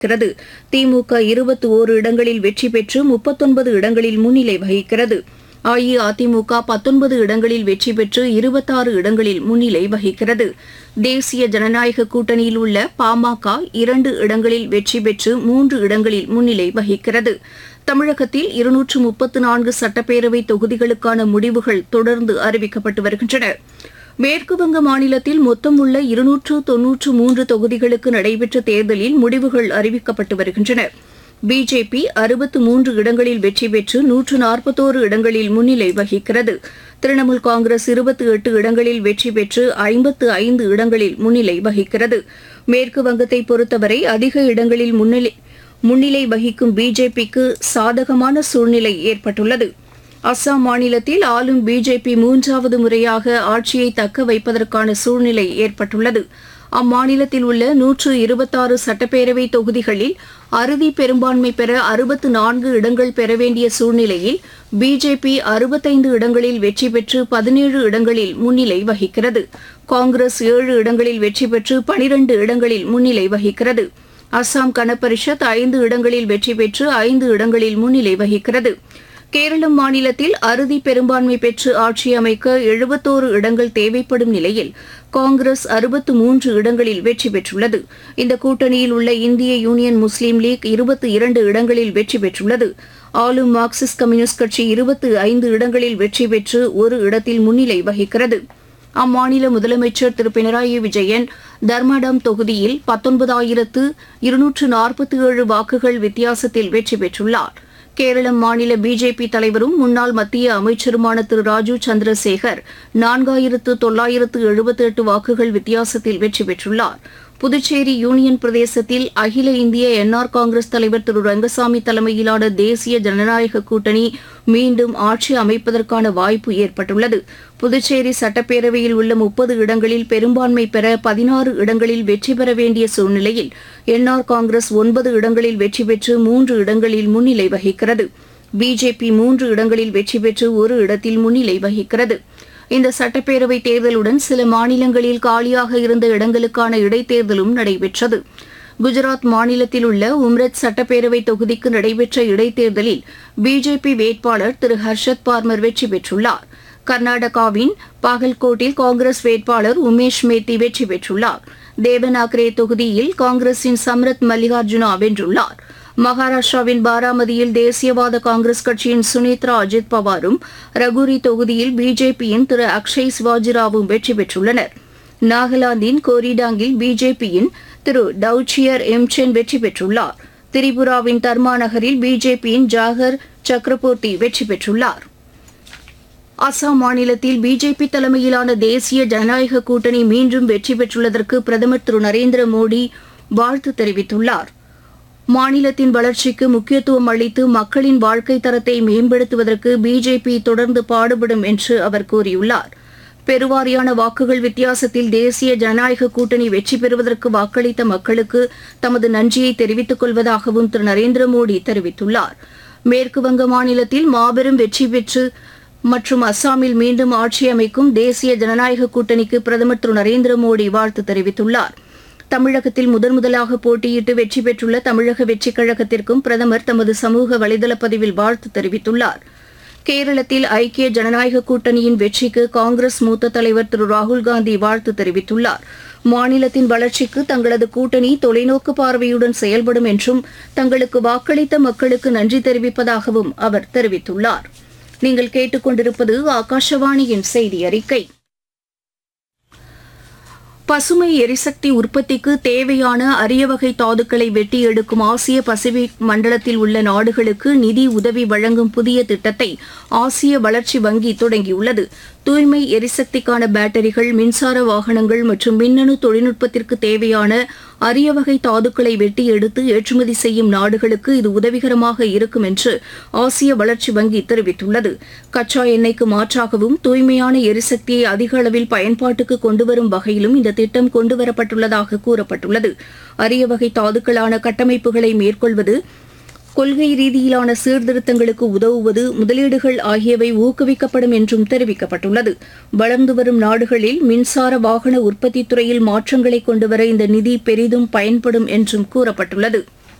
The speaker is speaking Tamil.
இருக்கிறது திமுக இருபத்தி ஓரு இடங்களில் வெற்றி பெற்று முப்பத்தொன்பது இடங்களில் முன்னிலை வகிக்கிறது அஇஅதிமுக பத்தொன்பது இடங்களில் வெற்றி பெற்று இருபத்தாறு இடங்களில் முன்னிலை வகிக்கிறது தேசிய ஜனநாயக கூட்டணியில் உள்ள பாமக இரண்டு இடங்களில் வெற்றி பெற்று மூன்று இடங்களில் முன்னிலை வகிக்கிறது தமிழகத்தில் இருநூற்று முப்பத்து நான்கு சட்டப்பேரவை தொகுதிகளுக்கான முடிவுகள் தொடர்ந்து அறிவிக்கப்பட்டு வருகின்றன மேற்குவங்க மாநிலத்தில் மொத்தம் உள்ள இருநூற்று தொன்னூற்று மூன்று தொகுதிகளுக்கு நடைபெற்ற தேர்தலில் முடிவுகள் அறிவிக்கப்பட்டு வருகின்றன பிஜேபி அறுபத்து மூன்று இடங்களில் வெற்றி பெற்று நூற்று நாற்பத்தோரு இடங்களில் முன்னிலை வகிக்கிறது திரிணாமுல் காங்கிரஸ் இருபத்தி எட்டு இடங்களில் வெற்றி பெற்று ஐம்பத்து ஐந்து இடங்களில் முன்னிலை வகிக்கிறது மேற்கு வங்கத்தை பொறுத்தவரை அதிக இடங்களில் முன்னிலை முன்னிலை வகிக்கும் பிஜேபிக்கு சாதகமான சூழ்நிலை ஏற்பட்டுள்ளது அஸ்ஸாம் மாநிலத்தில் ஆளும் பிஜேபி மூன்றாவது முறையாக ஆட்சியை தக்க வைப்பதற்கான சூழ்நிலை ஏற்பட்டுள்ளது அம்மாநிலத்தில் உள்ள நூற்று இருபத்தாறு சட்டப்பேரவை தொகுதிகளில் அறுதி பெரும்பான்மை பெற அறுபத்து நான்கு இடங்கள் பெற வேண்டிய சூழ்நிலையில் பிஜேபி அறுபத்தைந்து இடங்களில் வெற்றி பெற்று பதினேழு இடங்களில் முன்னிலை வகிக்கிறது காங்கிரஸ் ஏழு இடங்களில் வெற்றி பெற்று பனிரண்டு இடங்களில் முன்னிலை வகிக்கிறது அஸ்ஸாம் கனபரிஷத் ஐந்து இடங்களில் வெற்றி பெற்று ஐந்து இடங்களில் முன்னிலை வகிக்கிறது கேரளம் மாநிலத்தில் அறுதி பெரும்பான்மை பெற்று ஆட்சி அமைக்க எழுபத்தோரு இடங்கள் தேவைப்படும் நிலையில் காங்கிரஸ் அறுபத்து மூன்று இடங்களில் வெற்றி பெற்றுள்ளது இந்த கூட்டணியில் உள்ள இந்திய யூனியன் முஸ்லீம் லீக் இருபத்தி இரண்டு இடங்களில் வெற்றி பெற்றுள்ளது ஆளும் மார்க்சிஸ்ட் கம்யூனிஸ்ட் கட்சி இருபத்து ஐந்து இடங்களில் வெற்றி பெற்று ஒரு இடத்தில் முன்னிலை வகிக்கிறது அம்மாநில முதலமைச்சர் திரு பினராயி விஜயன் தர்மடம் தொகுதியில் பத்தொன்பதாயிரத்து இருநூற்று நாற்பத்தி ஏழு வாக்குகள் வித்தியாசத்தில் வெற்றி பெற்றுள்ளார் கேரளம் மாநில பிஜேபி தலைவரும் முன்னாள் மத்திய அமைச்சருமான திரு ராஜு சந்திரசேகர் நான்காயிரத்து தொள்ளாயிரத்து எழுபத்தி எட்டு வாக்குகள் வித்தியாசத்தில் வெற்றி பெற்றுள்ளார் புதுச்சேரி யூனியன் பிரதேசத்தில் அகில இந்திய என்ஆர் காங்கிரஸ் தலைவர் திரு ரங்கசாமி தலைமையிலான தேசிய ஜனநாயக கூட்டணி மீண்டும் ஆட்சி அமைப்பதற்கான வாய்ப்பு ஏற்பட்டுள்ளது புதுச்சேரி சட்டப்பேரவையில் உள்ள முப்பது இடங்களில் பெரும்பான்மை பெற பதினாறு இடங்களில் வெற்றி பெற வேண்டிய சூழ்நிலையில் என்ஆர் காங்கிரஸ் ஒன்பது இடங்களில் வெற்றி பெற்று மூன்று இடங்களில் முன்னிலை வகிக்கிறது பிஜேபி மூன்று இடங்களில் வெற்றி பெற்று ஒரு இடத்தில் முன்னிலை வகிக்கிறது இந்த சட்டப்பேரவை தேர்தலுடன் சில மாநிலங்களில் காலியாக இருந்த இடங்களுக்கான இடைத்தேர்தலும் நடைபெற்றது குஜராத் மாநிலத்தில் உள்ள உம்ரத் சட்டப்பேரவை தொகுதிக்கு நடைபெற்ற இடைத்தேர்தலில் பிஜேபி வேட்பாளர் திரு ஹர்ஷத் பார்மர் வெற்றி பெற்றுள்ளார் கர்நாடகாவின் பாகல்கோட்டில் காங்கிரஸ் வேட்பாளர் உமேஷ் மேத்தி வெற்றி பெற்றுள்ளார் தேவனாக்ரே தொகுதியில் காங்கிரசின் சம்ரத் மல்லிகார்ஜுனா வென்றுள்ளார் மகாராஷ்டிராவின் பாராமதியில் தேசியவாத காங்கிரஸ் கட்சியின் சுனித்ரா அஜித் பவாரும் ரகுரி தொகுதியில் பிஜேபியின் திரு அக்ஷய் சிவாஜிராவும் வெற்றி பெற்றுள்ளனர் நாகாலாந்தின் கோரிடாங்கில் பிஜேபியின் திரு டவுச்சியர் எம்சென் வெற்றி பெற்றுள்ளார் திரிபுராவின் தர்மா நகரில் பிஜேபியின் ஜாகர் சக்ரபோர்த்தி வெற்றி பெற்றுள்ளார் அசாம் மாநிலத்தில் பிஜேபி தலைமையிலான தேசிய ஜனநாயக கூட்டணி மீண்டும் வெற்றி பெற்றுள்ளதற்கு பிரதமர் திரு நரேந்திர மோடி வாழ்த்து தெரிவித்துள்ளார் மாநிலத்தின் வளர்ச்சிக்கு முக்கியத்துவம் அளித்து மக்களின் வாழ்க்கை தரத்தை மேம்படுத்துவதற்கு பிஜேபி தொடர்ந்து பாடுபடும் என்று அவர் கூறியுள்ளார் பெருவாரியான வாக்குகள் வித்தியாசத்தில் தேசிய ஜனநாயக கூட்டணி வெற்றி பெறுவதற்கு வாக்களித்த மக்களுக்கு தமது நன்றியை தெரிவித்துக் கொள்வதாகவும் திரு நரேந்திர மோடி தெரிவித்துள்ளார் மேற்குவங்க மாநிலத்தில் மாபெரும் வெற்றி பெற்று மற்றும் அஸ்ஸாமில் மீண்டும் ஆட்சி அமைக்கும் தேசிய ஜனநாயக கூட்டணிக்கு பிரதமர் திரு நரேந்திர மோடி வாழ்த்து தெரிவித்துள்ளார் தமிழகத்தில் முதன் முதலாக போட்டியிட்டு வெற்றி பெற்றுள்ள தமிழக வெற்றிக் கழகத்திற்கும் பிரதமர் தமது சமூக வலைதள பதிவில் வாழ்த்து தெரிவித்துள்ளார் கேரளத்தில் ஐக்கிய ஜனநாயக கூட்டணியின் வெற்றிக்கு காங்கிரஸ் மூத்த தலைவர் திரு ராகுல்காந்தி வாழ்த்து தெரிவித்துள்ளார் மாநிலத்தின் வளர்ச்சிக்கு தங்களது கூட்டணி தொலைநோக்கு பார்வையுடன் செயல்படும் என்றும் தங்களுக்கு வாக்களித்த மக்களுக்கு நன்றி தெரிவிப்பதாகவும் அவர் தெரிவித்துள்ளார் நீங்கள் கேட்டுக்கொண்டிருப்பது ஆகாஷவாணியின் செய்தி அறிக்கை பசுமை எரிசக்தி உற்பத்திக்கு தேவையான அரிய வகை தாதுக்களை வெட்டி எடுக்கும் ஆசிய பசிபிக் மண்டலத்தில் உள்ள நாடுகளுக்கு நிதி உதவி வழங்கும் புதிய திட்டத்தை ஆசிய வளர்ச்சி வங்கி தொடங்கியுள்ளது தூய்மை எரிசக்திக்கான பேட்டரிகள் மின்சார வாகனங்கள் மற்றும் மின்னணு தொழில்நுட்பத்திற்கு தேவையான அரிய வகை தாதுக்களை வெட்டி எடுத்து ஏற்றுமதி செய்யும் நாடுகளுக்கு இது உதவிகரமாக இருக்கும் என்று ஆசிய வளர்ச்சி வங்கி தெரிவித்துள்ளது கச்சா எண்ணெய்க்கு மாற்றாகவும் தூய்மையான எரிசக்தியை அதிக அளவில் பயன்பாட்டுக்கு கொண்டுவரும் வகையிலும் இந்த திட்டம் கொண்டுவரப்பட்டுள்ளதாக கூறப்பட்டுள்ளது அரிய வகை தாதுக்களான கட்டமைப்புகளை மேற்கொள்வது கொள்கை ரீதியிலான சீர்திருத்தங்களுக்கு உதவுவது முதலீடுகள் ஆகியவை ஊக்குவிக்கப்படும் என்றும் தெரிவிக்கப்பட்டுள்ளது வளர்ந்து வரும் நாடுகளில் மின்சார வாகன உற்பத்தி துறையில் மாற்றங்களை கொண்டுவர இந்த நிதி பெரிதும் பயன்படும் என்றும் கூறப்பட்டுள்ளது